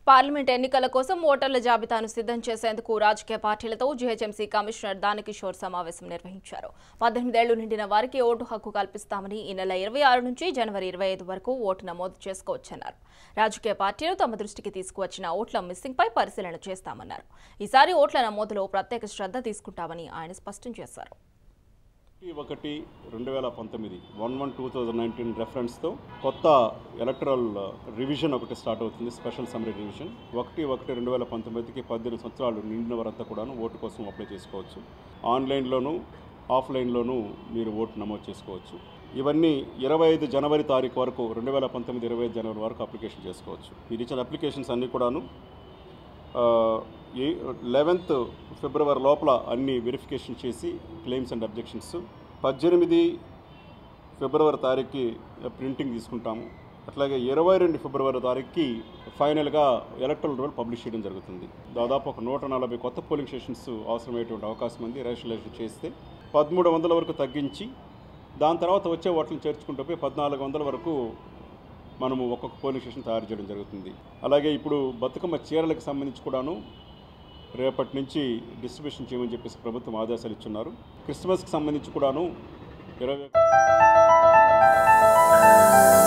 parliament ఎన్నికల కోసం ఓటర్ల జాబితాను సిద్ధం చేసేందుకు రాజకీయ పార్టీలతో జీహెచ్ఎంసీ కమిషనర్ దానకిషోర్ సమావేశం నిర్వహించారు పద్దెనిమిదేళ్లు నిండిన వారికి ఓటు హక్కు కల్పిస్తామని ఈ నెల ఇరవై ఆరు నుంచి జనవరి ఇరవై ఐదు వరకు ఓటు నమోదు చేసుకోవచ్చన్నారు రాజకీయ పార్టీలు తమ దృష్టికి తీసుకువచ్చిన ఓట్ల మిస్సింగ్ పై పరిశీలన చేస్తామన్నారు ఈసారి ఓట్ల నమోదులో ప్రత్యేక శ్రద్ధ తీసుకుంటామని ఆయన స్పష్టం చేశారు ఒకటి ఒకటి రెండు వేల పంతొమ్మిది one one two thousand nineteen రెఫరెన్స్తో కొత్త ఎలక్టరల్ రివిజన్ ఒకటి స్టార్ట్ అవుతుంది స్పెషల్ సమ్మరీ రివిజన్ ఒకటి ఒకటి రెండు వేల పంతొమ్మిదికి పద్దెనిమిది సంవత్సరాలు నిండిన వారంతా కూడాను ఓటు కోసం అప్లై చేసుకోవచ్చు ఆన్లైన్లోను ఆఫ్లైన్లోనూ మీరు ఓటు నమోదు చేసుకోవచ్చు ఇవన్నీ ఇరవై ఐదు జనవరి తారీఖు వరకు రెండు వేల పంతొమ్మిది ఇరవై ఐదు జనవరి వరకు అప్లికేషన్ చేసుకోవచ్చు మీరు ఇచ్చిన అప్లికేషన్స్ అన్నీ కూడాను లెవెన్త్ ఫిబ్రవరి లోపల అన్ని వెరిఫికేషన్ చేసి క్లెయిమ్స్ అండ్ అబ్జెక్షన్స్ పద్దెనిమిది ఫిబ్రవరి తారీఖుకి ప్రింటింగ్ తీసుకుంటాము అట్లాగే ఇరవై రెండు ఫిబ్రవరి తారీఖుకి ఫైనల్గా ఎలక్ట్రల్ రోల్ పబ్లిష్ చేయడం జరుగుతుంది దాదాపు ఒక నూట నలభై కొత్త పోలింగ్ స్టేషన్స్ అవసరమయ్యేటువంటి అవకాశం ఉంది రిజిస్ట్రేషన్ చేస్తే పదమూడు వందల వరకు తగ్గించి దాని తర్వాత వచ్చే ఓట్లను చేర్చుకుంటూ పోయి పద్నాలుగు వందల వరకు మనము ఒక్కొక్క పోలింగ్ స్టేషన్ తయారు చేయడం జరుగుతుంది అలాగే ఇప్పుడు బతుకమ్మ చీరలకు సంబంధించి కూడాను రేపటి నుంచి డిస్ట్రిబ్యూషన్ చేయమని చెప్పేసి ప్రభుత్వం ఆదేశాలు ఇచ్చున్నారు క్రిస్మస్కి సంబంధించి కూడాను ఇరవై